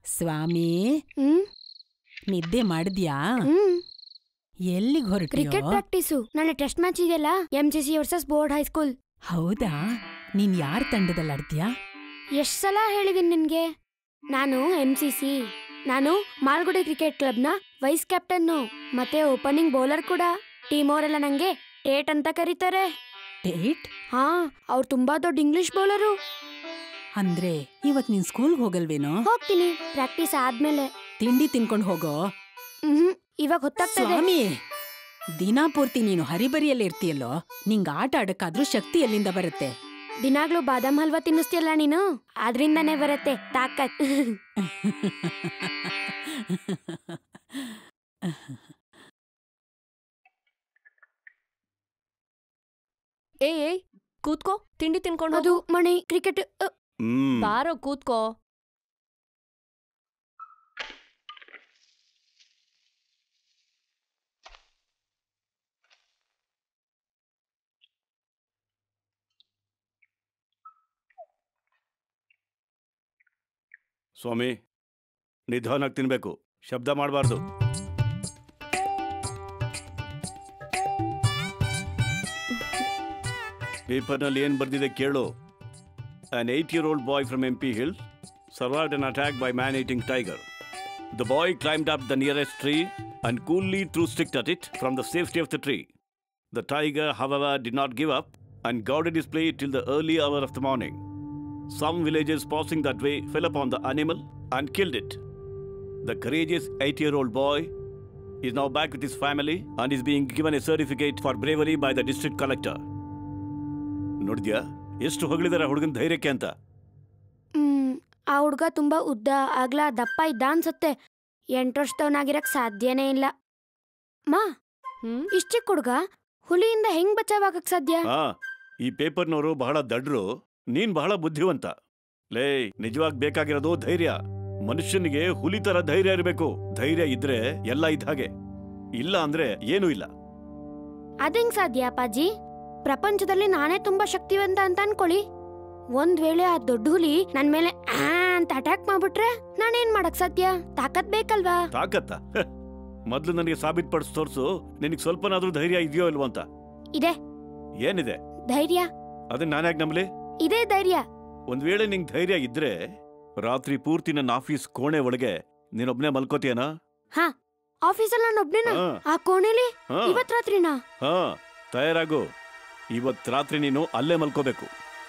ಸ್ವಾಮಿ ಹ್ಮ್ ನಿದ್ದೆ ಮಾಡಿದ್ಯಾ ಹ್ಮ್ ಎಲ್ಲಿಗ್ ಹೊರಟಿಯೋ ಕ್ರಿಕೆಟ್ ಪ್ರಾಕ್ಟೀಸು ನಾಳೆ ಟೆಸ್ಟ್ ಮ್ಯಾಚ್ ಇದೆಯಲ್ಲ M C C versus board high school ಹೌದಾ ನೀನ್ ಯಾರ್ ತಂಡದಲ್ಲಿ ಆಡ್ತೀಯಾ ಎಷ್ಟ್ ಸಲ ಹೇಳಿದೀನಿ ನಿನ್ಗೆ ನಾನು ಎಂ ಸಿ ಸಿ ನಾನು ಮಾಲ್ಗುಡಿ ಕ್ರಿಕೆಟ್ ಕ್ಲಬ್ನ ವೈಸ್ ಕ್ಯಾಪ್ಟನ್ನು ಮತ್ತೆ ಓಪನಿಂಗ್ ಬೌಲರ್ ಕೂಡ ಟೀಮ್ ಅವರೆಲ್ಲ ನಂಗೆ ಟೇಟ್ ಅಂತ ಕರೀತಾರೆ ಡೇಟ್ ಹಾ ಅವ್ರು ತುಂಬಾ ದೊಡ್ಡ ಇಂಗ್ಲಿಷ್ ಬೌಲರು ಅಂದ್ರೆ ಇವತ್ ನೀನ್ ಸ್ಕೂಲ್ಗ್ ಹೋಗಲ್ವೇನೋ ಹೋಗ್ತೀನಿ ಪ್ರಾಕ್ಟೀಸ್ ಆದ್ಮೇಲೆ ತಿಂಡಿ ತಿನ್ಕೊಂಡ್ ಹೋಗೋ ಹ್ಮ್ ಇವಾಗ ಹೊತ್ತಾಗ್ತದೆ ಸ್ವಾಮಿ ದಿನಾ ಪೂರ್ತಿ ನೀನು ಹರಿಬರಿಯಲ್ಲಿ ಇರ್ತೀಯಲ್ಲೋ ನಿಂಗ್ ಆಟ ಆಡಕ್ಕಾದ್ರೂ ಶಕ್ತಿ ಎಲ್ಲಿಂದ ಬರುತ್ತೆ ದಿನಾಗ್ಲೂ ಬಾದಾಮ್ ಹಲ್ವಾ ತಿನ್ನಿಸ್ತೀಯಲ್ಲ ನೀನು ಅದ್ರಿಂದನೇ ಬರತ್ತೆ ತಾಕತ್ ಏಯ್ ಏಯ್ ಕೂತ್ಕೋ ತಿಂಡಿ ತಿನ್ಕೊಂಡು ಅದು ಮಣಿ ಕ್ರಿಕೆಟ್ ಹ್ಮ್ ಬಾರೋ ಕೂತ್ಕೋ ಸ್ವಾಮಿ ನಿಧಾನಾಗಿ ತಿನ್ಬೇಕು ಶಬ್ದ ಮಾಡಬಾರ್ದು ಪೇಪರ್ನಲ್ಲಿ ಏನು ಬರ್ದಿದೆ ಕೇಳು an eight year old boy from M P hill survived an attack by man eating tiger the boy climbed up the nearest tree and coolly threw sticks at it from the safety of the tree The tiger, however, did not give up and guarded his prey till the early hour of the morning. Some villagers passing that way fell upon the animal and killed it. The courageous eight year old boy is now back with his family and is being given a certificate for bravery by the district collector. ನೋಡಿದ್ಯಾ ಎಷ್ಟು ಹೊಗಳಿದಾರೆ ಹುಡುಗನ ಧೈರ್ಯಕ್ಕೆ ಅಂತ ಹ್ಮ್ ಆ ಹುಡ್ಗ ತುಂಬಾ ಉದ್ದ ಆಗ್ಲಾ ದಪ್ಪ ಇದ್ದ ಅನ್ಸತ್ತೆ ಎಂಟು ವರ್ಷದವನಾಗಿರಕ್ ಸಾಧ್ಯನೇ ಇಲ್ಲ ಮಾ ಹ್ಮ್ ಇಷ್ಟ್ ಚಿಕ್ಕ ಹುಡ್ಗ ಹುಲಿಯಿಂದ ಹೆಂಗ್ ಬಚಾವಾಗಕ್ ಸಾಧ್ಯ ಹಾ ಈ ಪೇಪರ್ನವರು ಬಹಳ ದಡ್ರು ನೀನ್ ಬಹಳ ಬುದ್ಧಿವಂತ ಲೇ ನಿಜವಾಗ್ ಬೇಕಾಗಿರೋದು ಧೈರ್ಯ ಮನುಷ್ಯನಿಗೆ ಹುಲಿ ತರ ಧೈರ್ಯ ಇರಬೇಕು ಧೈರ್ಯ ಇದ್ರೆ ಎಲ್ಲ ಇದ್ದ ಹಾಗೆ ಇಲ್ಲ ಅಂದ್ರೆ ಏನೂ ಇಲ್ಲ ಅದಂಗ್ ಸಾಧ್ಯ ಅಪ್ಪಾಜಿ ಪ್ರಪಂಚದಲ್ಲಿ ನಾನೇ ತುಂಬಾ ಶಕ್ತಿವಂತ ಅಂತ ಅನ್ಕೊಳ್ಳಿ ಒಂದ್ ವೇಳೆ ಆ ದೊಡ್ಡ ಹುಲಿ ನನ್ ಮೇಲೆ ಆ ಅಂತ ಅಟ್ಯಾಕ್ ಮಾಡ್ಬಿಟ್ರೆ ನಾನೇನ್ ಮಾಡಕ್ ಸಾಧ್ಯ ತಾಕತ್ ಬೇಕಲ್ವಾ ತಾಕತ್ತ ಹ್. ಮೊದ್ಲು ನನಗೆ ಸಾಬೀತ್ ಪಡಿಸ್ ತೋರ್ಸು ನಿನಗೆ ಸ್ವಲ್ಪನಾದ್ರೂ ಧೈರ್ಯ ಇದೆಯೋ ಇಲ್ವೋ ಅಂತ ಇದೆ ಏನಿದೆ ಧೈರ್ಯ ಅದನ್ನ ನಾನ್ಯಾಕ್ ನಂಬಲಿ ಇದೇ ಧೈರ್ಯ ಒಂದ್ ವೇಳೆ ನಿಂಗ್ ಧೈರ್ಯ ಇದ್ರೆ ರಾತ್ರಿ ಪೂರ್ತಿ ನನ್ನ ಆಫೀಸ್ ಕೋಣೆ ಒಳಗೆ ನೀನೊಬ್ನೇ ಮಲ್ಕೋತೀಯನಾ ಆಫೀಸಲ್ಲಿ ನಾನು ಒಬ್ನೇನ ಹಾ, ಆ ಕೋಣೆಲಿ ಹಾ, ಇವತ್ ರಾತ್ರಿನಾ ಹಾ ತಯಾರಾಗು ಇವತ್ ರಾತ್ರಿ ನೀನು ಅಲ್ಲೇ ಮಲ್ಕೋಬೇಕು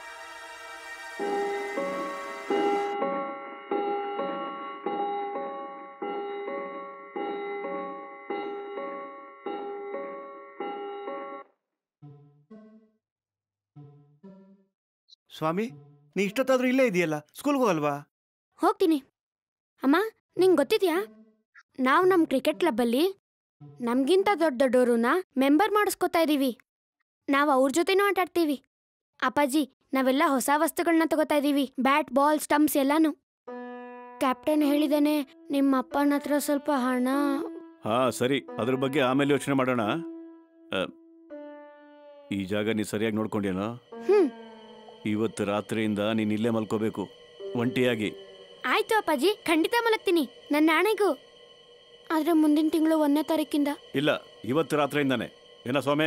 ಸ್ವಾಮಿ ನೀ ಇಷ್ಟೊತ್ತಾದ್ರೂ ಇಲ್ಲೇ ಇದೆಯಲ್ಲ ಸ್ಕೂಲ್ಗೆ ಹೋಗಲ್ವಾ ಹೋಗ್ತೀನಿ ಅಮ್ಮ ನಿಂಗ್ ಗೊತ್ತಿದ್ಯಾ ನಾವು ನಮ್ಮ ಕ್ರಿಕೆಟ್ ಕ್ಲಬ್ಬಲ್ಲಿ ನಮ್ಗಿಂತ ದೊಡ್ಡ ದೊಡ್ಡೋರನ್ನ ಮೆಂಬರ್ ಮಾಡಿಸ್ಕೊತಾ ಇದೀವಿ ನಾವು ಅವ್ರ ಜೊತೆನೂ ಆಟ ಆಡ್ತೀವಿ ಅಪ್ಪಾಜಿ ನಾವೆಲ್ಲ ಹೊಸ ವಸ್ತುಗಳನ್ನ ತಗೋತಾ ಇದೀವಿ ಬ್ಯಾಟ್ ಬಾಲ್ ಸ್ಟಂಪ್ಸ್ ಎಲ್ಲಾನು ಕ್ಯಾಪ್ಟನ್ ಹೇಳಿದಾನೆ ನಿಮ್ಮ ಅಪ್ಪನ ಹತ್ರ ಸ್ವಲ್ಪ ಹಣ ಹಾ ಸರಿ ಅದ್ರ ಬಗ್ಗೆ ಆಮೇಲೆ ಯೋಚನೆ ಮಾಡೋಣ ಅ, ಈ ಜಾಗ ನೀ ಸರಿಯಾಗಿ ನೋಡ್ಕೊಂಡೇನೋ ಹ್ಮ್ ಇವತ್ತು ರಾತ್ರಿಯಿಂದ ನೀನ್ ಇಲ್ಲೇ ಮಲ್ಕೋಬೇಕು ಒಂಟಿಯಾಗಿ ಆಯ್ತು ಅಪ್ಪಾಜಿ ಖಂಡಿತ ಮಲಗ್ತೀನಿ ನನ್ನ ನಾಣೆಗೂ ಆದ್ರೆ ಮುಂದಿನ ತಿಂಗಳು ಒಂದನೇ ತಾರೀಕಿಂದ ಇಲ್ಲ ಇವತ್ತು ರಾತ್ರಿಯಿಂದಾನೆ ಏನ ಸ್ವಾಮಿ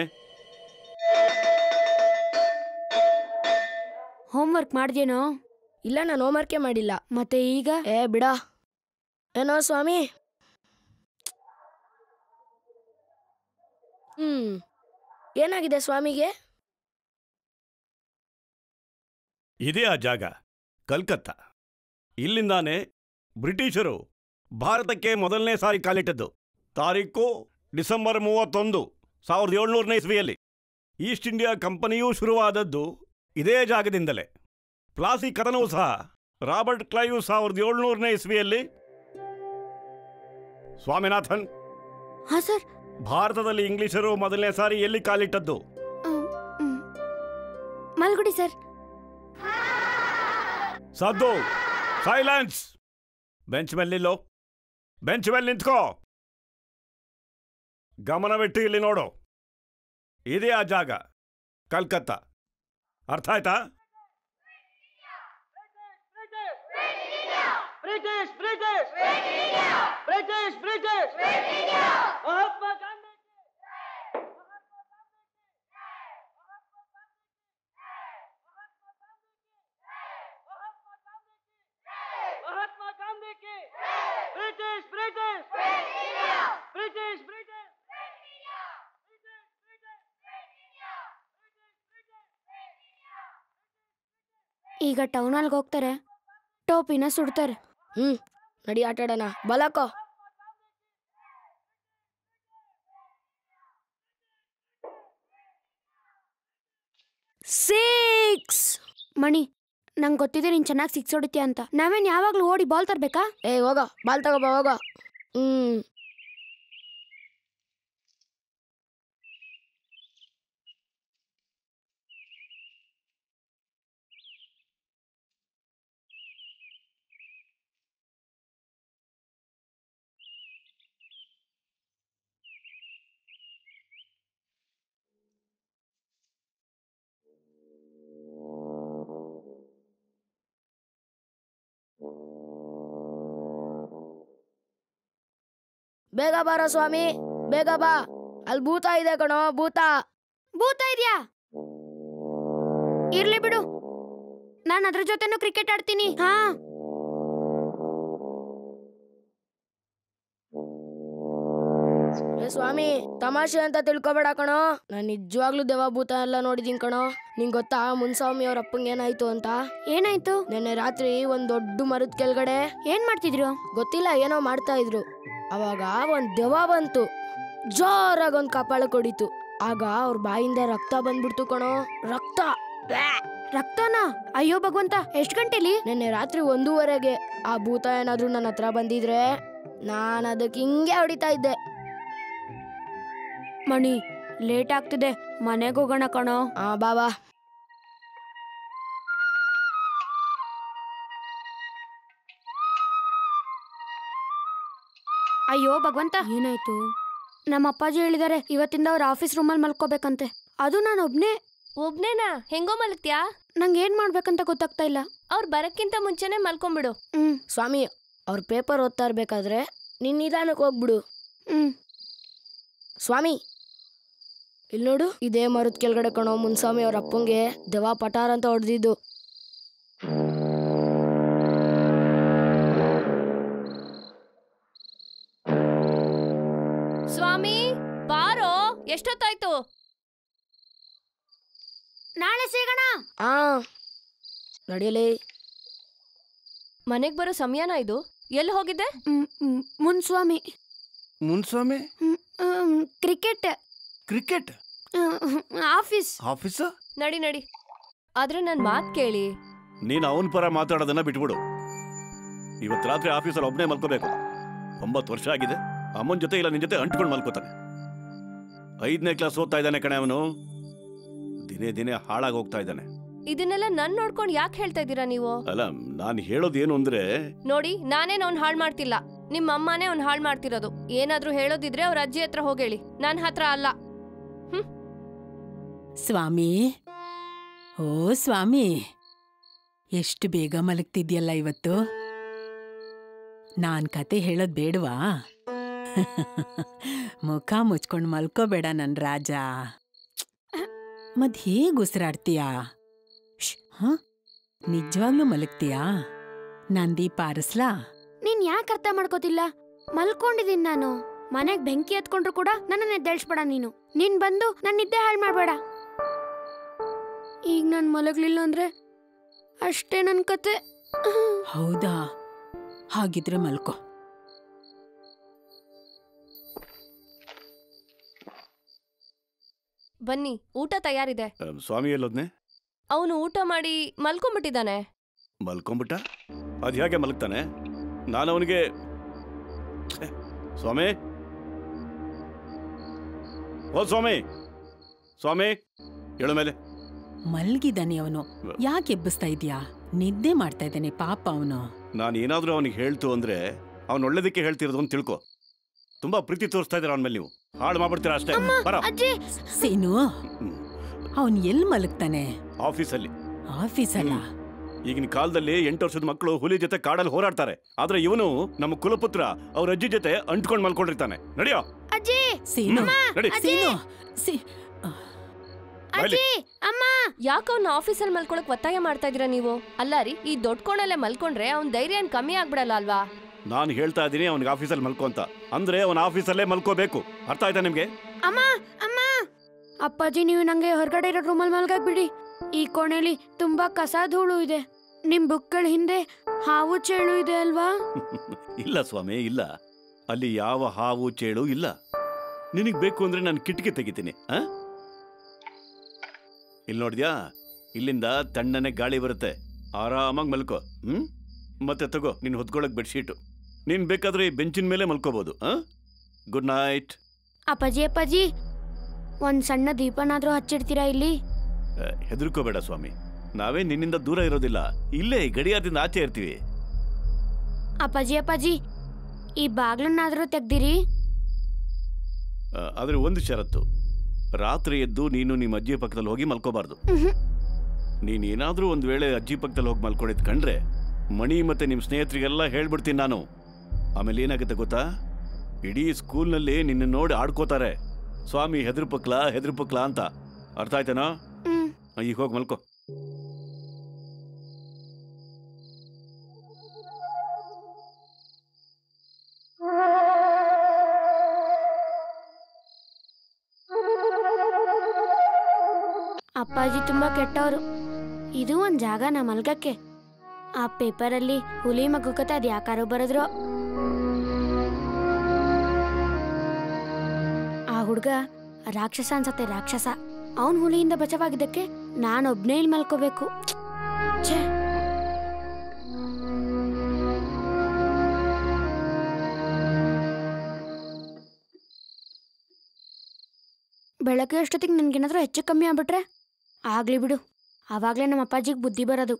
ಹೋಮ್ವರ್ಕ್ ಮಾಡ್ದೇನೋ ಇಲ್ಲ ನಾನು ಹೋಮ್ವರ್ಕೇ ಮಾಡಿಲ್ಲ ಮತ್ತೆ ಈಗ ಏ ಬಿಡ ಏನೋ ಸ್ವಾಮಿ ಹ್ಮ್ ಏನಾಗಿದೆ ಸ್ವಾಮಿಗೆ ಇದೇ ಆ ಜಾಗ ಕಲ್ಕತ್ತಾ ಇಲ್ಲಿಂದಾನೆ ಬ್ರಿಟಿಷರು ಭಾರತಕ್ಕೆ ಮೊದಲನೇ ಸಾರಿ ಕಾಲಿಟ್ಟದ್ದು ತಾರೀಕು ಡಿಸೆಂಬರ್ ಮೂವತ್ತೊಂದು ಸಾವಿರದ ಏಳ್ನೂರನೇ ಇಸ್ವಿಯಲ್ಲಿ ಈಸ್ಟ್ ಇಂಡಿಯಾ ಕಂಪನಿಯೂ ಶುರುವಾದದ್ದು ಇದೇ ಜಾಗದಿಂದಲೇ ಪ್ಲಾಸಿ ಕಥನವೂ ಸಹ ರಾಬರ್ಟ್ ಕ್ಲೈವ್ ಸಾವಿರದ ಏಳ್ನೂರನೇ ಇಸ್ವಿಯಲ್ಲಿ ಸ್ವಾಮಿನಾಥನ್ ಹಾ ಸರ್ ಭಾರತದಲ್ಲಿ ಇಂಗ್ಲಿಷರು ಮೊದಲನೇ ಸಾರಿ ಎಲ್ಲಿ ಕಾಲಿಟ್ಟದ್ದು ಮಲ್ಗುಡಿ ಸರ್ ಸದ್ದು ಸೈಲೆನ್ಸ್ ಬೆಂಚ್ ಮೇಲೆ ನಿಲ್ಲು ಬೆಂಚ್ ಮೇಲೆ ನಿಂತ್ಕೋ ಗಮನವಿಟ್ಟು ಇಲ್ಲಿ ನೋಡು ಇದೇ ಆ ಜಾಗ ಕಲ್ಕತ್ತಾ ಅರ್ಥ ಆಯ್ತಾ British British British British Mahatma Gandhi Mahatma Gandhi ಕಿ ಬ್ರಿಟಿಷ್ ಬ್ರಿಟಿಷ್ ಬ್ರಿಟಿಷ್ ಬ್ರಿಟಿಷ್ ಈಗ ಟೌನಲ್ಲಿ ಹೋಗ್ತಾರೆ ಟೋಪಿನ ಸುಡ್ತಾರೆ ಹ್ಮ್ ನಡಿ ಆಟ ಆಡೋಣ ಬಲಕೋ ಸಿಕ್ಸ್ ಮಣಿ ನಂಗೆ ಗೊತ್ತಿದೆ ನೀನು ಚೆನ್ನಾಗಿ ಸಿಕ್ಸ್ ಹೊಡಿತೀಯ ಅಂತ ನಾವೇನು ಯಾವಾಗಲೂ ಓಡಿ ಬಾಲ್ ತರಬೇಕಾ ಏ ಹೋಗೋ ಬಾಲ್ ತಗೋಬಾ ಹೋಗೋ ಹ್ಮ್ ಬೇಗ ಬಾರೋ ಸ್ವಾಮಿ ಬೇಗ ಬಾ ಅಲ್ಲಿ ಭೂತ ಇದೆ ಕಣೋ ಭೂತ ಭೂತ ಇದೆಯಾ ಇರ್ಲಿ ಬಿಡು ನಾನು ಅದ್ರ ಜೊತೆನೂ ಕ್ರಿಕೆಟ್ ಆಡ್ತೀನಿ ಹಾ ಏ ಸ್ವಾಮಿ ತಮಾಷೆ ಅಂತ ತಿಳ್ಕೊಬೇಡ ಕಣೋ ನಾನು ನಿಜವಾಗ್ಲೂ ದೇವ ಭೂತ ಎಲ್ಲ ನೋಡಿದೀನಿ ಕಣೋ ನಿಂಗ್ ಗೊತ್ತಾ ಮುನ್ಸ್ವಾಮಿ ಅವ್ರ ಅಪ್ಪಂಗೆ ಏನಾಯ್ತು ಅಂತ ಏನಾಯ್ತು ನಿನ್ನೆ ರಾತ್ರಿ ಒಂದ್ ದೊಡ್ಡ ಮರದ ಕೆಳಗಡೆ ಏನ್ ಮಾಡ್ತಿದ್ರು ಗೊತ್ತಿಲ್ಲ ಏನೋ ಮಾಡ್ತಾ ಇದ್ರು ಅವಾಗ ಒಂದ್ ದೆವ್ವ ಬಂತು ಜೋರಾಗಿ ಒಂದ್ ಕಪಾಳ ಕೊಡಿತು ಆಗ ಅವ್ರ ಬಾಯಿಂದ ರಕ್ತ ಬಂದ್ಬಿಡ್ತು ಕಣೋ ರಕ್ತ ಬ್ಯಾ! ರಕ್ತನಾ ಅಯ್ಯೋ ಭಗವಂತ ಎಷ್ಟ್ ಗಂಟೆಲಿ ನಿನ್ನೆ ರಾತ್ರಿ ಒಂದೂವರೆಗೆ ಆ ಭೂತ ಏನಾದ್ರೂ ನನ್ನ ಹತ್ರ ಬಂದಿದ್ರೆ ನಾನು ಅದಕ್ಕೆ ಹಿಂಗೆ ಹೊಡಿತಾ ಇದ್ದೆ ಮಣಿ ಲೇಟ್ ಆಗ್ತಿದೆ ಮನೆಗೆ ಹೋಗೋಣ ಕಣೋ ಆ ಬಾಬಾ ಅಯ್ಯೋ ಭಗವಂತ ಏನಾಯ್ತು ನಮ್ಮ ಅಪ್ಪಾಜಿ ಹೇಳಿದಾರೆ ಇವತ್ತಿಂದ ಅವ್ರ ಆಫೀಸ್ ರೂಮಲ್ಲಿ ಮಲ್ಕೋಬೇಕಂತೆ ಅದು ನಾನು ಒಬ್ನೇ ಒಬ್ನೇನಾ ಹೆಂಗೋ ಮಲಗ್ತ್ಯಾ ನಂಗೆ ಏನ್ ಮಾಡ್ಬೇಕಂತ ಗೊತ್ತಾಗ್ತಾ ಇಲ್ಲ ಅವ್ರು ಬರಕ್ಕಿಂತ ಮುಂಚೆನೆ ಮಲ್ಕೊಂಬಿಡು ಹ್ಮ್ ಸ್ವಾಮಿ ಅವ್ರ ಪೇಪರ್ ಓದ್ತಾ ಇರ್ಬೇಕಾದ್ರೆ ನಿನ್ ನಿಧಾನಕ್ಕೆ ಹೋಗ್ಬಿಡು ಹ್ಮ್ ಸ್ವಾಮಿ ಇಲ್ಲಿ ನೋಡು ಇದೇ ಮರದ ಕೆಳಗಡೆ ಕಣೋ ಮುನ್ಸ್ವಾಮಿ ಅವ್ರ ಅಪ್ಪಂಗೆ ದೆವ್ವ ಪಟಾರ್ ಅಂತ ಹೊಡೆದಿದ್ದು ಸ್ವಾಮಿ ಬಾರೋ ಎಷ್ಟೊತ್ತಾಯ್ತು ನಾಳೆ ಸಿಗೋಣ ಆ ನಡಿಯಲೇ ಮನೆಗ್ ಬರೋ ಸಮಯನಾ ಇದು ಎಲ್ಲಿ ಹೋಗಿದ್ದೆ ಹ್ಮ್, ಹ್ಮ್, ಮುನ್ಸ್ವಾಮಿ ಮುನ್ಸ್ವಾಮಿ ಹ್ಮ್, ಹ್ಮ್, ಕ್ರಿಕೆಟ್ ಕ್ರಿಕೆಟ್ ಹ್ಮ್, ಆಫೀಸ್ ಆಫೀಸ ನಡಿ ನಡಿ ಆದ್ರೆ ನನ್ ಮಾತ್ ಕೇಳಿ ನೀನು ಅವನ ಪರ ಮಾತಾಡೋದನ್ನ ಬಿಟ್ಬಿಡು ಇವತ್ತು ರಾತ್ರಿ ಆಫೀಸಲ್ಲಿ ಒಬ್ಬನೇ ಮಲ್ಕೋಬೇಕು ಒಂಬತ್ತು ವರ್ಷ ಆಗಿದೆ ಅಮ್ಮನ ಜೊತೆ ಇಲ್ಲ ನಿನ್ ಜೊತೆ ಅಂಟ್ಕೊಂಡು ಮಲ್ಕೋತಾನೆ ಐದನೇ ಕ್ಲಾಸ್ ಓದ್ತಾ ಇದ್ದಾನೆ ಕಣೆ ಅವನು ದಿನೇ ದಿನೇ ಹಾಳಾಗಿ ಹೋಗ್ತಾ ಇದ್ದಾನೆ ಇದನ್ನೆಲ್ಲ ನನ್ ನೋಡ್ಕೊಂಡ್ ಯಾಕೆ ಹೇಳ್ತಾ ಇದ್ದೀರಾ ನೀವು ಅಲ್ಲ ನಾನು ಹೇಳೋದೇನು ಅಂದ್ರೆ ನೋಡಿ ನಾನೇನ್ ಅವ್ನ್ ಹಾಳ್ ಮಾಡ್ತಿಲ್ಲ ನಿಮ್ಮ ಅಮ್ಮನೇ ಅವ್ನ್ ಹಾಳ್ ಮಾಡ್ತಿರೋದು ಏನಾದ್ರೂ ಹೇಳೋದಿದ್ರೆ ಅವ್ರ ಅಜ್ಜಿ ಹತ್ರ ಹೋಗೇಳಿ ನನ್ ಹತ್ರ ಅಲ್ಲ ಸ್ವಾಮಿ ಓ ಸ್ವಾಮಿ ಎಷ್ಟು ಬೇಗ ಮಲಗ್ತಿದ್ಯಲ್ಲ ಇವತ್ತು ನಾನ್ ಕತೆ ಹೇಳೋದ್ ಬೇಡವಾ ಮುಖ ಮುಚ್ಕೊಂಡು ಮಲ್ಕೋಬೇಡ ನನ್ ರಾಜ ಮತ್ ಹೇಗ್ ಉಸಿರಾಡ್ತೀಯಾ ಶ್ಶ್, ಹ ನಿಜವಾಗ್ಲೂ ಮಲಗ್ತೀಯಾ ನಾನ್ ದೀಪ ಆರಿಸ್ಲಾ ನೀನ್ ಯಾಕೆ ಅರ್ಥ ಮಾಡ್ಕೋತಿಲ್ಲ ಮಲ್ಕೊಂಡಿದೀನಿ ನಾನು ಮನೆಗ್ ಬೆಂಕಿ ಹತ್ಕೊಂಡ್ರು ಕೂಡ ನನ್ನ ಎದ್ದೇಳ್ಸ್ಬೇಡ ನೀನು ನೀನ್ ಬಂದು ನನ್ನ ನಿದ್ದೆ ಹಾಳು ಮಾಡ್ಬೇಡ ಈಗ ನಾನು ಮಲಗ್ಲಿಲ್ಲ ಅಂದ್ರೆ ಅಷ್ಟೇ ನನ್ನ ಕತೆ ಹೌದಾ ಹಾಗಿದ್ರೆ ಮಲ್ಕೋ ಬನ್ನಿ ಊಟ ತಯಾರಿದೆ ಆ, ಸ್ವಾಮಿ ಎಲ್ಲೋದ್ನೆ ಅವನು ಊಟ ಮಾಡಿ ಮಲ್ಕೊಂಡ್ಬಿಟ್ಟಿದ್ದಾನೆ ಮಲ್ಕೊಂಬಿಟ್ಟ ಅದು ಹೇಗೆ ಮಲಗ್ತಾನೆ ನಾನು ಅವನಿಗೆ ಸ್ವಾಮಿ ಓ ಸ್ವಾಮಿ ಸ್ವಾಮಿ ಹೇಳು ಮೇಲೆ ಮಲ್ಗಿದ್ದಾನೆ ಅವನು ಯಾಕೆ ಎಬ್ಬಿಸ್ತಾ ಇದೀಯಾ ನಿದ್ದೆ ಮಾಡ್ತಾ ಇದ್ದಾನೆ ಪಾಪ ಅವನು ನಾನು ಏನಾದರೂ ಅವನಿಗೆ ಹೇಳ್ತು ಅಂದ್ರೆ ಅವ್ನು ಒಳ್ಳೇದಕ್ಕೆ ಹೇಳ್ತಿರೋದು ಅಂತ ತಿಳ್ಕೊ ತುಂಬಾ ಪ್ರೀತಿ ತೋರಿಸ್ತಾ ಇದ್ದಾರೆ ಅವನ ಮೇಲೆ ನೀವು ಹಾಳು ಮಾಡ್ಬಿಡ್ತೀರಾ ಅಷ್ಟೇ ಬರ ಅಜ್ಜಿ ಸೀನು ಅವನ್ ಎಲ್ ಮಲಗ್ತಾನೆ ಆಫೀಸಲ್ಲಿ ಆಫೀಸಲ್ಲ ಈಗಿನ ಕಾಲದಲ್ಲಿ ಎಂಟು ವರ್ಷದ ಮಕ್ಕಳು ಹುಲಿ ಜೊತೆ ಕಾಡಲ್ಲಿ ಹೋರಾಡ್ತಾರೆ ಆದ್ರೆ ಇವನು ನಮ್ಮ ಕುಲಪುತ್ರ ಅವ್ರ ಅಜ್ಜಿ ಜೊತೆ ಅಂಟ್ಕೊಂಡ್ ಮಲ್ಕೊಂಡಿರ್ತಾನೆ ನಡಿಯೋ ಅಜ್ಜಿ ಸೀನು ನಡಿ ಸೀನು ಸಿ ಬಾಯ್ಲಿ. ಅಜ್ಜಿ ಅಮ್ಮ ಯಾಕೆ ಅವ್ನ ಆಫೀಸಲ್ಲಿ ಮಲ್ಕೊಳಕ್ ಒತ್ತಾಯ ಮಾಡ್ತಾ ಇದೀರಾ ನೀವು ಅಲ್ಲ ರೀ ಈ ದೊಡ್ಡ ಕೋಣಲ್ಲೇ ಮಲ್ಕೊಂಡ್ರೆ ಅವ್ನ ಧೈರ್ಯ ಏನ್ ಕಮ್ಮಿ ಆಗ್ಬಿಡಲ್ಲ ಅಲ್ವಾ ನಾನು ಹೇಳ್ತಾ ಇದ್ದೀನಿ ಅವನಿಗೆ ಆಫೀಸಲ್ಲಿ ಮಲ್ಕೋ ಅಂತ ಅಂದ್ರೆ ಅವನ ಆಫೀಸಲ್ಲೇ ಮಲ್ಕೋಬೇಕು ಅರ್ಥ ಆಯ್ತಾ ನಿಮ್ಗೆ ಅಮ್ಮ ಅಮ್ಮ ಅಪ್ಪಾಜಿ ನೀವು ನಂಗೆ ಹೊರಗಡೆ ಇರೋ ರೂಮಲ್ಲಿ ಮಲ್ಗಾಕ್ ಬಿಡಿ ಈ ಕೋಣೆಲಿ ತುಂಬಾ ಕಸ ಧೂಳು ಇದೆ ನಿಮ್ ಬುಕ್ಗಳ ಹಿಂದೆ ಹಾವು ಚೇಳು ಇದೆ ಅಲ್ವಾ ಇಲ್ಲ ಸ್ವಾಮಿ ಇಲ್ಲ ಅಲ್ಲಿ ಯಾವ ಹಾವು ಚೇಳು ಇಲ್ಲ ನಿನಗೆ ಬೇಕು ಅಂದ್ರೆ ನಾನು ಕಿಟಕಿ ತೆಗಿತೀನಿ ಆ ಇಲ್ಲಿ ನೋಡಿದ್ಯಾ ಇಲ್ಲಿಂದ ತಣ್ಣನೆ ಗಾಳಿ ಬರುತ್ತೆ ಆರಾಮಾಗಿ ಮಲ್ಕೋ ಹ್ಮ್ ಮತ್ತೆ ತಗೋ ನೀನು ಹೊತ್ಕೊಳ್ಳೋಕೆ ಬೆಡ್ಶೀಟು ನೀನು ಬೇಕಾದ್ರೆ ಈ ಬೆಂಚಿನ ಮೇಲೆ ಮಲ್ಕೋಬೋದು ಆ ಗುಡ್ ನೈಟ್ ಅಪ್ಪಾಜಿ ಅಪ್ಪಾಜಿ ಒಂದ್ ಸಣ್ಣ ದೀಪನಾದ್ರೂ ಹಚ್ಚಿಡ್ತೀರಾ ಇಲ್ಲಿ ಹೆದರ್ಕೋಬೇಡ ಸ್ವಾಮಿ ನಾವೇ ನಿನ್ನಿಂದ ದೂರ ಇರೋದಿಲ್ಲ ಇಲ್ಲೇ ಗಡಿಯಾರದಿಂದ ಆಚೆ ಇರ್ತೀವಿ ಅಪ್ಪಾಜಿ ಅಪ್ಪಾಜಿ ಈ ಬಾಗ್ಲನ್ನಾದ್ರೂ ತೆಗ್ದಿರಿ ಆ, ಆದ್ರೆ ಒಂದು ಷರತ್ತು ರಾತ್ರಿ ಎದ್ದು ನೀನು ನಿಮ್ಮ ಅಜ್ಜಿ ಪಕ್ಕದಲ್ಲಿ ಹೋಗಿ ಮಲ್ಕೋಬಾರ್ದು ಮ್ಹೂ. ನೀನ್ ಏನಾದ್ರೂ ಒಂದ್ ವೇಳೆ ಅಜ್ಜಿ ಪಕ್ಕದಲ್ಲಿ ಹೋಗಿ ಮಲ್ಕೊಂಡಿದ್ ಕಂಡ್ರೆ ಮಣಿ ಮತ್ತೆ ನಿಮ್ ಸ್ನೇಹಿತರಿಗೆಲ್ಲ ಹೇಳ್ಬಿಡ್ತೀನಿ ನಾನು ಆಮೇಲೆ ಏನಾಗುತ್ತೆ ಗೊತ್ತಾ ಇಡೀ ಸ್ಕೂಲ್ನಲ್ಲಿ ನಿನ್ನ ನೋಡಿ ಆಡ್ಕೋತಾರೆ ಸ್ವಾಮಿ ಹೆದ್ರು ಪಕ್ಲ ಹೆದ್ರು ಪಕ್ಲ ಅಂತ ಅರ್ಥ ಆಯ್ತೇನೋ ಹ್ಮ್ ಈಗ ಹೋಗಿ ಮಲ್ಕೋ ಅಪ್ಪಾಜಿ ತುಂಬಾ ಕೆಟ್ಟವರು ಇದು ಒಂದ್ ಜಾಗ ನಾ ಮಲ್ಗಕ್ಕೆ ಆ ಪೇಪರಲ್ಲಿ ಹುಲಿ ಮಗು ಕತೆ ಅದ್ ಯಾಕಾರೋ ಬರೆದ್ರು ಆ ಹುಡ್ಗ ರಾಕ್ಷಸ ಅನ್ಸತ್ತೆ ರಾಕ್ಷಸ ಅವನ್ ಹುಲಿಯಿಂದ ಬಚಾವಾಗಿದ್ದಕ್ಕೆ ನಾನೊಬ್ನೇ ಇಲ್ಲಿ ಮಲ್ಕೋಬೇಕು ಛೇ ಬೆಳಗ್ಗೆ ಅಷ್ಟೊತ್ತಿಗೆ ನನ್ಗೇನಾದ್ರೂ ಹೆಚ್ಚು ಕಮ್ಮಿ ಆಗ್ಬಿಟ್ರೆ ಆಗ್ಲಿ ಬಿಡು ಆವಾಗಲೇ ನಮ್ಮ ಅಪ್ಪಾಜಿಗೆ ಬುದ್ಧಿ ಬರೋದು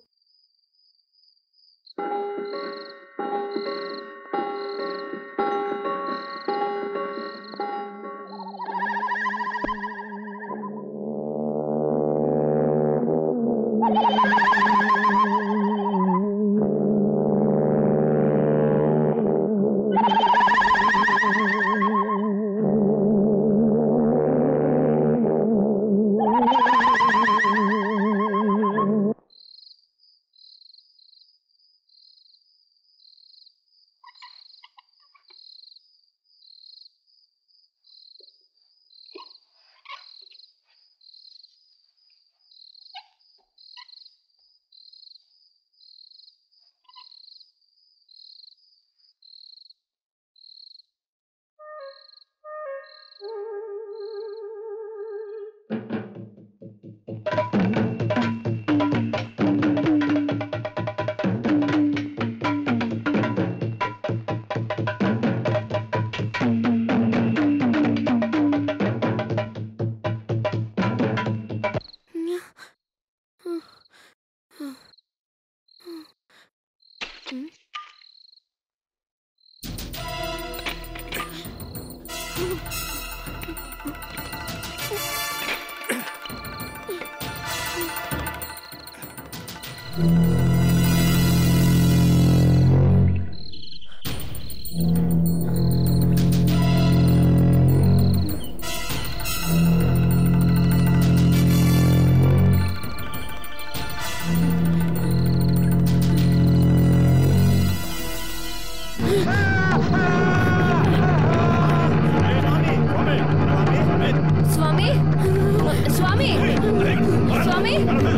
ಸ್ವಾಮಿ ಸ್ವಾಮಿ ಸ್ವಾಮಿ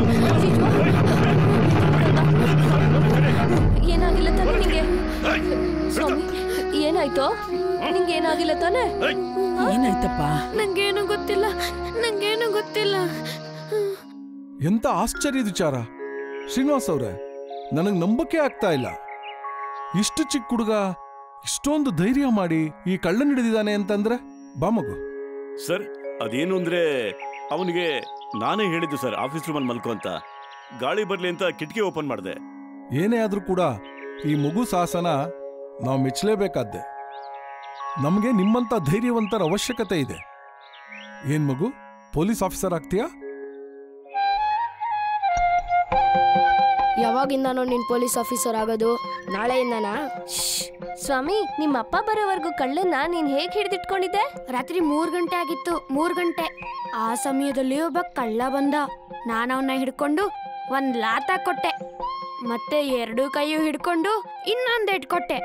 ಏನಾಗಿಲ್ಲ ತಾನೆ ನಿಂಗೆ ಸ್ವಾಮಿ ಏನಾಯ್ತು ನಿಂಗೆ ಏನಾಗಿಲ್ಲ ತಾನೆ ಏನಾಯ್ತಪ್ಪ ನಂಗೇನು ಗೊತ್ತಿಲ್ಲ ನಂಗೇನು ಗೊತ್ತಿಲ್ಲ ಎಂತ ಆಶ್ಚರ್ಯದ ವಿಚಾರ ಶ್ರೀನಿವಾಸ್ ಅವ್ರೆ ನನಗ್ ನಂಬಕ್ಕೆ ಆಗ್ತಾ ಇಲ್ಲ ಇಷ್ಟು ಚಿಕ್ಕ ಹುಡುಗ ಇಷ್ಟೊಂದು ಧೈರ್ಯ ಮಾಡಿ ಈ ಕಳ್ಳನ್ ಹಿಡಿದಿದ್ದಾನೆ ಅಂತಂದ್ರೆ ಬಾ ಮಗು ಸರ್ ಅದೇನು ಅಂದ್ರೆ ಅವನಿಗೆ ನಾನೇ ಹೇಳಿದ್ದು ಸರ್ ಆಫೀಸ್ ರೂಮಲ್ಲಿ ಮಲ್ಕೋ ಅಂತ ಗಾಳಿ ಬರ್ಲಿ ಅಂತ ಕಿಟಕಿ ಓಪನ್ ಮಾಡಿದೆ ಏನೇ ಆದ್ರೂ ಕೂಡ ಈ ಮಗು ಸಾಹಸನ ನಾವು ಮೆಚ್ಚಲೇಬೇಕಾದ್ದೆ ನಮಗೆ ನಿಮ್ಮಂತ ಧೈರ್ಯವಂತರ ಅವಶ್ಯಕತೆ ಇದೆ ಏನ್ ಮಗು ಪೊಲೀಸ್ ಆಫೀಸರ್ ಆಗ್ತೀಯಾ ಯಾವಾಗಿಂದನೋ ನೀನ್ ಪೊಲೀಸ್ ಆಫೀಸರ್ ಆಗೋದು ನಾಳೆಯಿಂದನಾ ಶ್ಶ್. ಸ್ವಾಮಿ ನಿಮ್ಮ ಅಪ್ಪ ಬರೋವರೆಗೂ ಕಳ್ಳನ್ನ ನೀನ್ ಹೇಗ್ ಹಿಡಿದಿಟ್ಕೊಂಡಿದ್ದೆ ರಾತ್ರಿ ಮೂರ್ ಗಂಟೆ ಆಗಿತ್ತು ಮೂರ್ ಗಂಟೆ ಆ ಸಮಯದಲ್ಲಿ ಒಬ್ಬ ಕಳ್ಳ ಬಂದ ನಾನು ಅವನ್ನ ಹಿಡ್ಕೊಂಡು ಒಂದ್ ಲಾತ ಕೊಟ್ಟೆ ಮತ್ತೆ ಎರಡು ಕೈಯು ಹಿಡ್ಕೊಂಡು ಇನ್ನೊಂದ್ ಕೊಟ್ಟೆ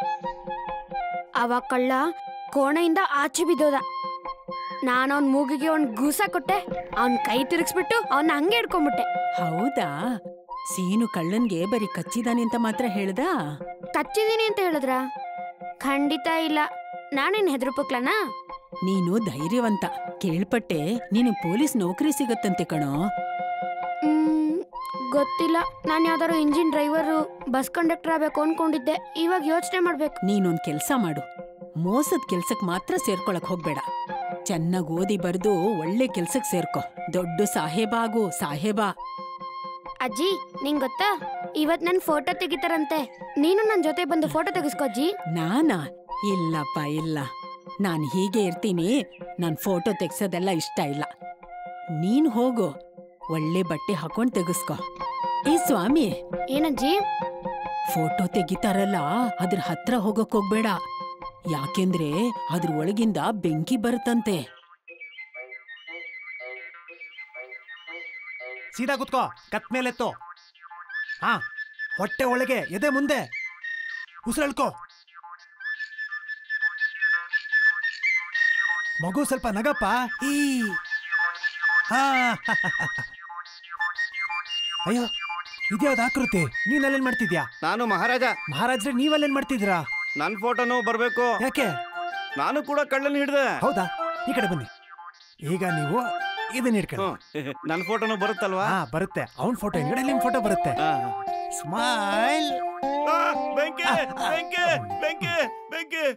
ಅವ ಕಳ್ಳ ಕೋಣೆಯಿಂದ ಆಚೆ ಬಿದ್ದೋದ ನಾನು ಅವನ್ ಮೂಗಿಗೆ ಒಂದ್ ಗೂಸ ಕೊಟ್ಟೆ ಅವನ್ ಕೈ ತಿರುಗಿಸ್ಬಿಟ್ಟು ಅವನ್ನ ಹಂಗೆ ಹಿಡ್ಕೊಂಡ್ಬಿಟ್ಟೆ ಹೌದಾ ಸೀನು ಕಳ್ಳನ್ಗೆ ಬರೀ ಕಚ್ಚಿದಾನೆ ಅಂತ ಮಾತ್ರ ಹೇಳ್ದಾ ಕಚ್ಚಿದೀನಿ ಅಂತ ಹೇಳಿದ್ರ ಖಂಡಿತ ಇಲ್ಲ ನಾನೇನ್ ಹೆದರ್ಪಕ್ಲನಾ ನೀನು ಧೈರ್ಯವಂತ ಕೇಳ್ಪಟ್ಟೆ ನೀನು ಪೊಲೀಸ್ ನೌಕರಿ ಸಿಗತ್ತಂತೆ ಕಣೋ ಮ್, ಗೊತ್ತಿಲ್ಲ ನಾನು ಯಾವ್ದಾದ್ರು ಇಂಜಿನ್ ಡ್ರೈವರು ಬಸ್ ಕಂಡಕ್ಟರ್ ಆಗ್ಬೇಕು ಅನ್ಕೊಂಡಿದ್ದೆ ಇವಾಗ ಯೋಚನೆ ಮಾಡ್ಬೇಕು ನೀನೊಂದ್ ಕೆಲ್ಸ ಮಾಡು ಮೋಸದ ಕೆಲ್ಸಕ್ ಮಾತ್ರ ಸೇರ್ಕೊಳಕ್ ಹೋಗ್ಬೇಡ ಚೆನ್ನಾಗ್ ಓದಿ ಬರ್ದು ಒಳ್ಳೆ ಕೆಲ್ಸಕ್ ಸೇರ್ಕೊ ದೊಡ್ಡ ಸಾಹೇಬಾಗು ಸಾಹೇಬ ಅಜ್ಜಿ ನಿಂಗ್ ಗೊತ್ತಾ ಇವತ್ ನನ್ ಫೋಟೋ ತೆಗಿತಾರಂತೆ ನೀನು ನನ್ ಜೊತೆ ಬಂದು ಫೋಟೋ ತೆಗಿಸ್ಕೋ ಅಜ್ಜಿ ನಾನಾ ಇಲ್ಲಪ್ಪ ಇಲ್ಲ ನಾನ್ ಹೀಗೆ ಇರ್ತೀನಿ ನಾನ್ ಫೋಟೋ ತೆಗ್ಸೋದೆಲ್ಲ ಇಷ್ಟ ಇಲ್ಲ ನೀನ್ ಹೋಗು ಒಳ್ಳೆ ಬಟ್ಟೆ ಹಾಕೊಂಡ್ ತೆಗಿಸ್ಕೊ ಏ ಸ್ವಾಮಿ ಏನಜ್ಜಿ ಫೋಟೋ ತೆಗಿತಾರಲ್ಲ ಅದ್ರ ಹತ್ರ ಹೋಗಕ್ ಹೋಗ್ಬೇಡ ಯಾಕೆಂದ್ರೆ ಅದ್ರ ಒಳಗಿಂದ ಬೆಂಕಿ ಬರುತ್ತಂತೆ ಸೀದಾ ಕುತ್ಕೋ ಕತ್ ಮೇಲೆತ್ತು ಹಾ ಹೊಟ್ಟೆ ಒಳಗೆ ಎದೆ ಮುಂದೆ ಉಸಿರೆಳ್ಕೋ ಮಗು ಸ್ವಲ್ಪ ನಗಪ್ಪ ಈ ಹಾ ಅಯ್ಯೋ ಇದ್ಯಾವ್ದು ಆಕೃತಿ ನೀನ್ ಅಲ್ಲೇನ್ ಮಾಡ್ತಿದ್ಯಾ ನಾನು ಮಹಾರಾಜ ಮಹಾರಾಜ್ರೆ ನೀವಲ್ಲೇನ್ ಮಾಡ್ತಿದ್ದೀರಾ ನನ್ನ ಫೋಟೋನು ಬರಬೇಕು ಯಾಕೆ ನಾನು ಕೂಡ ಕಳ್ಳನ್ ಹಿಡ್ದೆ ಹೌದಾ ಈ ಕಡೆ ಬನ್ನಿ ಈಗ ನೀವು ಇದನ್ನ ಹಿಡ್ಕೊಳ್ಳಿ ಹ್ಮ್. ನನ್ನ ಫೋಟೋನು ಬರುತ್ತಲ್ವಾ ಹಾ ಬರುತ್ತೆ ಅವನ್ ಫೋಟೋ ಹಿಂಗಡೆ ನಿಮ್ ಫೋಟೋ ಬರುತ್ತೆ ಆ. ಸ್ಮೈಲ್ ಆ, ಬೆಂಕಿ ಬೆಂಕಿ ಬೆಂಕಿ ಬೆಂಕಿ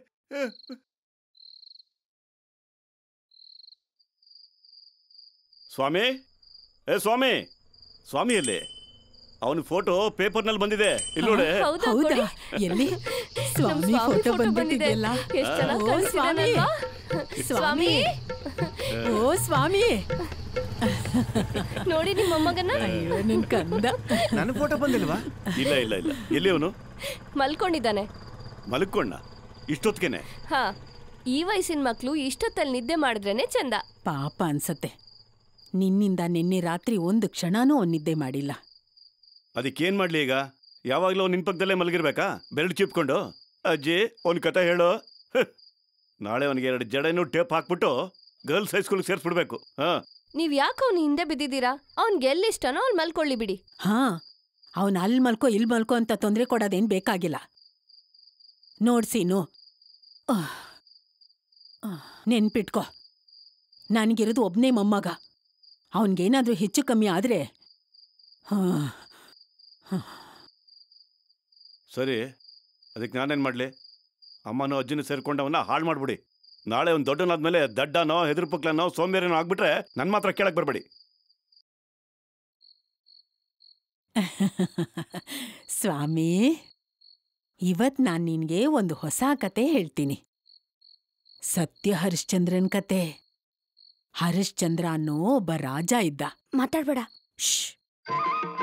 ಸ್ವಾಮಿ ಏ ಸ್ವಾಮಿ ಸ್ವಾಮಿ ಎಲ್ಲಿ ಅವನ ಫೋಟೋ ಪೇಪರ್ನಲ್ಲಿ ಬಂದಿದೆ ಇಲ್ಲಿ ನೋಡಿ ಹೌದಾ ಹೌದಾ ಕೊಡಿ. ಎಲ್ಲಿ ಸ್ವಾಮಿ ಸ್ವಾಮಿ ಫೋಟೋ photo ಬಂದ್ಬಿಟ್ಟಿದೆಯಲ್ಲ ಬಂದಿದೆ. ಎಷ್ಟ್ ಚೆನ್ನಾಗ್ ಓ, ಸ್ವಾಮಿ ಕಾಣಿಸ್ತಿದಾನಲ್ವಾ? ಸ್ವಾಮಿ ಓ ಸ್ವಾಮಿ ನೋಡಿ ನಿಮ್ಮ ಮೊಮ್ಮಗನ್ನ ಅಯ್ಯೋ ನಿನ್ ಕಂದ ನನ್ನ ಫೋಟೋ ಬಂದಿಲ್ವಾ ಇಲ್ಲ ಇಲ್ಲ ಇಲ್ಲ ಎಲ್ಲಿ ಅವನು ಮಲ್ಕೊಂಡಿದ್ದಾನೆ ಮಲ್ಕೊಂಡ ಇಷ್ಟೊತ್ತಿಗೆನೆ ಹಾ ಈ ವಯಸ್ಸಿನ ಮಕ್ಳು ಇಷ್ಟೊತ್ತಲ್ಲಿ ನಿದ್ದೆ ಮಾಡಿದ್ರೇನೆ ಚಂದ ಪಾಪ ಅನ್ಸತ್ತೆ ನಿನ್ನಿಂದ ನಿನ್ನೆ ರಾತ್ರಿ ಒಂದು ಕ್ಷಣನೂ ಅವ್ನ್ ನಿದ್ದೆ ಮಾಡಿಲ್ಲ ಅದಕ್ಕೇನ್ ಮಾಡ್ಲಿ ಈಗ ಯಾವಾಗ್ಲೂ ನಿನ್ ಪಕ್ಕದಲ್ಲೇ ಮಲಗಿರ್ಬೇಕಾ ಬೆರಳು ಚಿಪ್ಕೊಂಡು ಅಜ್ಜಿ ಒಂದ್ ಕತೆ ಹೇಳು ಹ್. ನಾಳೆ ಅವನಿಗೆ ಎರಡು ಜಡೆನೂ ಟೇಪ್ ಹಾಕ್ಬಿಟ್ಟು ಗರ್ಲ್ಸ್ ಹೈಸ್ಕೂಲ್ ಸೇರ್ಸ್ಬಿಡ್ಬೇಕು ಹಾ ನೀವ್ ಯಾಕೆ ಅವ್ನ ಹಿಂದೆ ಬಿದ್ದಿದ್ದೀರಾ ಅವ್ನ್ಗೆ ಎಲ್ಲಿಷ್ಟನೋ ಅವ್ನ್ ಮಲ್ಕೊಳ್ಳಿ ಬಿಡಿ ಹಾ ಅವನ್ ಅಲ್ಲಿ ಮಲ್ಕೋ ಇಲ್ಲಿ ಮಲ್ಕೋ ಅಂತ ತೊಂದರೆ ಕೊಡೋದೇನ್ ಬೇಕಾಗಿಲ್ಲ ನೋಡ್ಸೀನು ನೆನ್ಪಿಟ್ಕೋ ನನಗಿರೋದು ಒಬ್ನೇ ಮೊಮ್ಮಗ ಅವನ್ಗೇನಾದ್ರೂ ಹೆಚ್ಚು ಕಮ್ಮಿ ಆದ್ರೆ ಹಾ ಸರಿ ಅದಕ್ಕೆ ನಾನೇನ್ ಮಾಡ್ಲಿ ಅಮ್ಮನೋ ಅಜ್ಜಿನ ಸೇರ್ಕೊಂಡು ಅವನ್ನ ಹಾಳು ಮಾಡ್ಬಿಡಿ ನಾಳೆ ಒಂದು ದೊಡ್ಡನಾದ್ಮೇಲೆ ದಡ್ಡನೋ ಹೆದರ್ಪಕ್ಲನೋ ಸೋಂಬೇರಿನೋ ಆಗ್ಬಿಟ್ರೆ ನನ್ ಮಾತ್ರ ಕೇಳಕ್ ಬರ್ಬೇಡಿ ಸ್ವಾಮಿ ಇವತ್ ನಾನ್ ನಿನ್ಗೆ ಒಂದು ಹೊಸ ಕತೆ ಹೇಳ್ತೀನಿ ಸತ್ಯ ಹರಿಶ್ಚಂದ್ರನ್ ಕತೆ ಹರಿಶ್ಚಂದ್ರ ಅನ್ನೋ ಒಬ್ಬ ರಾಜ ಇದ್ದ ಮಾತಾಡ್ಬೇಡ ಶ್ಶ್